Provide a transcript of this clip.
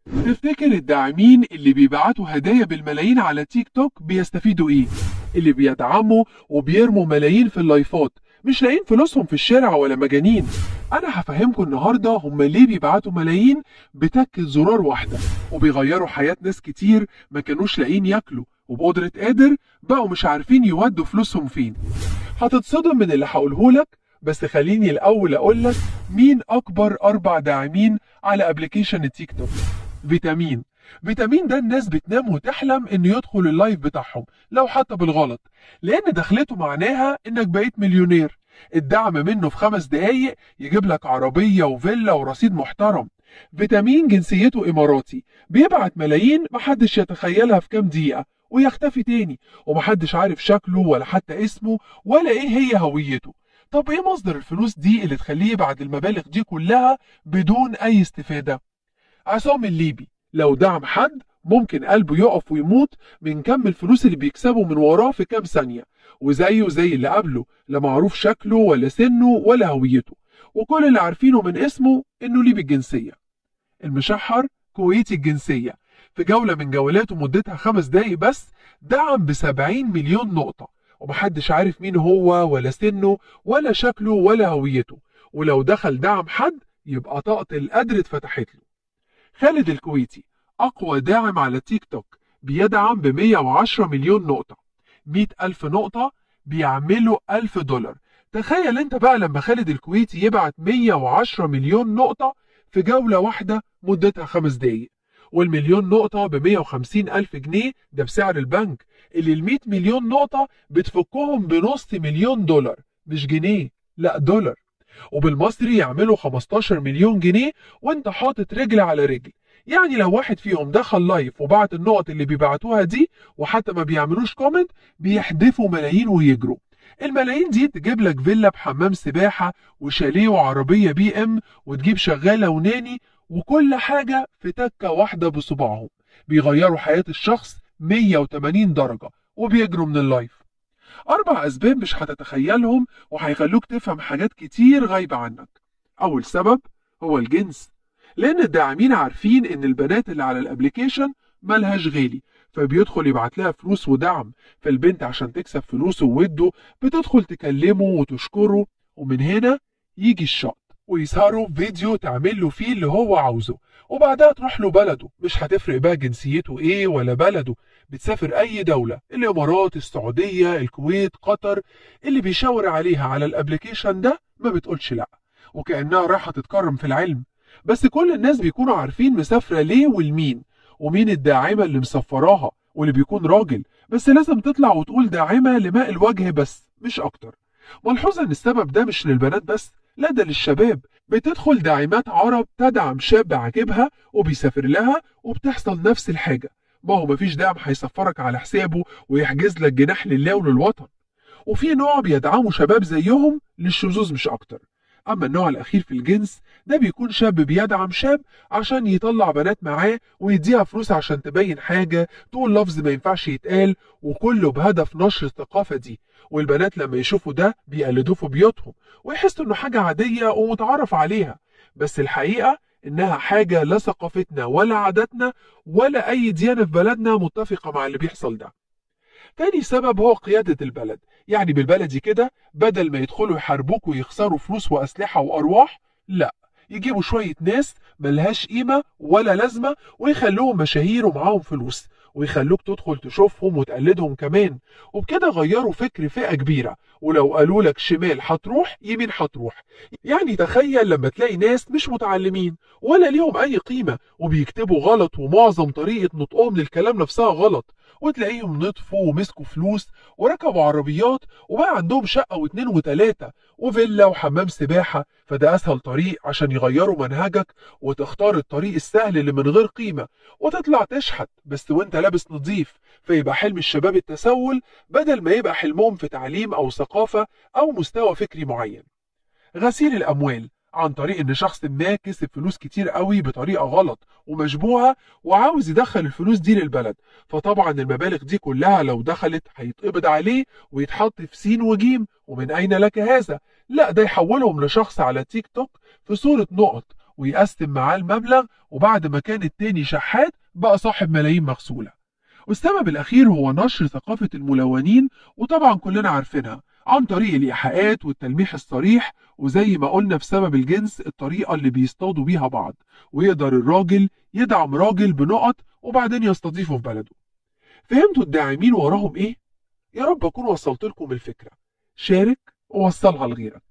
تفتكر الداعمين اللي بيبعتوا هدايا بالملايين على تيك توك بيستفيدوا ايه؟ اللي بيدعموا وبيرموا ملايين في اللايفات مش لاقيين فلوسهم في الشارع ولا مجانين انا هفهمكم النهارده هم ليه بيبعتوا ملايين بتكة زرار واحده وبيغيروا حياه ناس كتير ما كانوش لاقيين ياكلوا وبقدرة قادر بقوا مش عارفين يودوا فلوسهم فين هتتصدم من اللي هقوله لك بس خليني الاول اقول لك مين اكبر اربع داعمين على ابلكيشن التيك توك فيتامين فيتامين ده الناس بتنام وتحلم انه يدخل اللايف بتاعهم لو حتى بالغلط لان دخلته معناها انك بقيت مليونير الدعم منه في خمس دقايق يجيب لك عربية وفيلا ورصيد محترم فيتامين جنسيته إماراتي بيبعت ملايين محدش يتخيلها في كام دقيقة ويختفي تاني ومحدش عارف شكله ولا حتى اسمه ولا ايه هي هويته طب ايه مصدر الفلوس دي اللي تخليه يبعت المبالغ دي كلها بدون اي استفادة عصام الليبي لو دعم حد ممكن قلبه يقف ويموت من كم الفلوس اللي بيكسبه من وراه في كام ثانية وزيه زي اللي قبله لا معروف شكله ولا سنه ولا هويته وكل اللي عارفينه من اسمه انه ليبي الجنسية المشحر كويتي الجنسية في جولة من جولاته مدتها خمس دقايق بس دعم ب 70 مليون نقطة ومحدش عارف مين هو ولا سنه ولا شكله ولا هويته ولو دخل دعم حد يبقى طاقة القدر اتفتحت له خالد الكويتي أقوى داعم على تيك توك بيدعم ب 110 مليون نقطة 100 ألف نقطة بيعملوا 1000 دولار تخيل انت بقى لما خالد الكويتي يبعت 110 مليون نقطة في جولة واحدة مدتها خمس دقايق والمليون نقطة ب 150 ألف جنيه ده بسعر البنك اللي ال 100 مليون نقطة بتفكهم بنص مليون دولار مش جنيه لا دولار وبالمصري يعملوا 15 مليون جنيه وانت حاطط رجل على رجل يعني لو واحد فيهم دخل لايف وبعت النقط اللي بيبعتوها دي وحتى ما بيعملوش كومنت بيحدفوا ملايين ويجروا الملايين دي تجيب لك فيلا بحمام سباحة وشاليه وعربية بي ام وتجيب شغالة وناني وكل حاجة في تكة واحدة بصباعهم بيغيروا حياة الشخص 180 درجة وبيجروا من اللايف أربع أسباب مش هتتخيلهم وهيخلوك تفهم حاجات كتير غايبة عنك أول سبب هو الجنس لأن الداعمين عارفين إن البنات اللي على الأبليكيشن ملهاش غالي فبيدخل يبعت لها فلوس ودعم فالبنت عشان تكسب فلوسه ووده بتدخل تكلمه وتشكره ومن هنا يجي الشط ويسهروا فيديو تعمل له فيه اللي هو عاوزه وبعدها تروح له بلده مش هتفرق بقى جنسيته ايه ولا بلده بتسافر اي دولة الامارات السعودية الكويت قطر اللي بيشاور عليها على الابليكيشن ده ما بتقولش لا وكأنها رايحة تتكرم في العلم بس كل الناس بيكونوا عارفين مسافرة ليه والمين ومين الداعمة اللي مسفراها واللي بيكون راجل بس لازم تطلع وتقول داعمة لماء الوجه بس مش أكتر ملحوظة إن السبب ده مش للبنات بس لا ده للشباب بتدخل داعمات عرب تدعم شاب عاجبها وبيسافر لها وبتحصل نفس الحاجة ما هو مفيش دعم هيسفرك على حسابه ويحجز لك جناح لله وللوطن وفي نوع بيدعموا شباب زيهم للشذوذ مش أكتر أما النوع الأخير في الجنس ده بيكون شاب بيدعم شاب عشان يطلع بنات معاه ويديها فلوس عشان تبين حاجة تقول لفظ ما ينفعش يتقال وكله بهدف نشر الثقافة دي والبنات لما يشوفوا ده بيقلدوه في بيوتهم ويحسوا انه حاجة عادية ومتعارف عليها بس الحقيقة انها حاجة لا ثقافتنا ولا عاداتنا ولا اي ديانة في بلدنا متفقة مع اللي بيحصل ده تاني سبب هو قيادة البلد يعني بالبلدي كده بدل ما يدخلوا يحاربوك ويخسروا فلوس وأسلحة وأرواح لا يجيبوا شوية ناس ملهاش قيمة ولا لازمة ويخلوهم مشاهير ومعاهم فلوس ويخلوك تدخل تشوفهم وتقلدهم كمان وبكده غيروا فكر فئة كبيرة ولو قالوا لك شمال هتروح يمين هتروح يعني تخيل لما تلاقي ناس مش متعلمين ولا ليهم أي قيمة وبيكتبوا غلط ومعظم طريقة نطقهم للكلام نفسها غلط وتلاقيهم نطفوا ومسكوا فلوس وركبوا عربيات وبقى عندهم شقة واتنين وتلاتة وفيلا وحمام سباحة فده أسهل طريق عشان يغيروا منهجك وتختار الطريق السهل اللي من غير قيمة وتطلع تشحت بس وانت لابس نظيف فيبقى حلم الشباب التسول بدل ما يبقى حلمهم في تعليم أو ثقافة أو مستوى فكري معين غسيل الأموال عن طريق ان شخص ما كسب فلوس كتير قوي بطريقه غلط ومشبوهه وعاوز يدخل الفلوس دي للبلد فطبعا المبالغ دي كلها لو دخلت هيتقبض عليه ويتحط في سين وجيم ومن اين لك هذا لا ده يحولهم لشخص على تيك توك في صوره نقط ويقسم معاه المبلغ وبعد ما كان التاني شحات بقى صاحب ملايين مغسولة والسبب الأخير هو نشر ثقافة الملونين وطبعا كلنا عارفينها عن طريق الإيحاءات والتلميح الصريح وزي ما قلنا في سبب الجنس الطريقة اللي بيصطادوا بيها بعض ويقدر الراجل يدعم راجل بنقط وبعدين يستضيفه في بلده فهمتوا الداعمين وراهم ايه؟ يا رب اكون وصلت لكم الفكرة شارك ووصلها لغيرك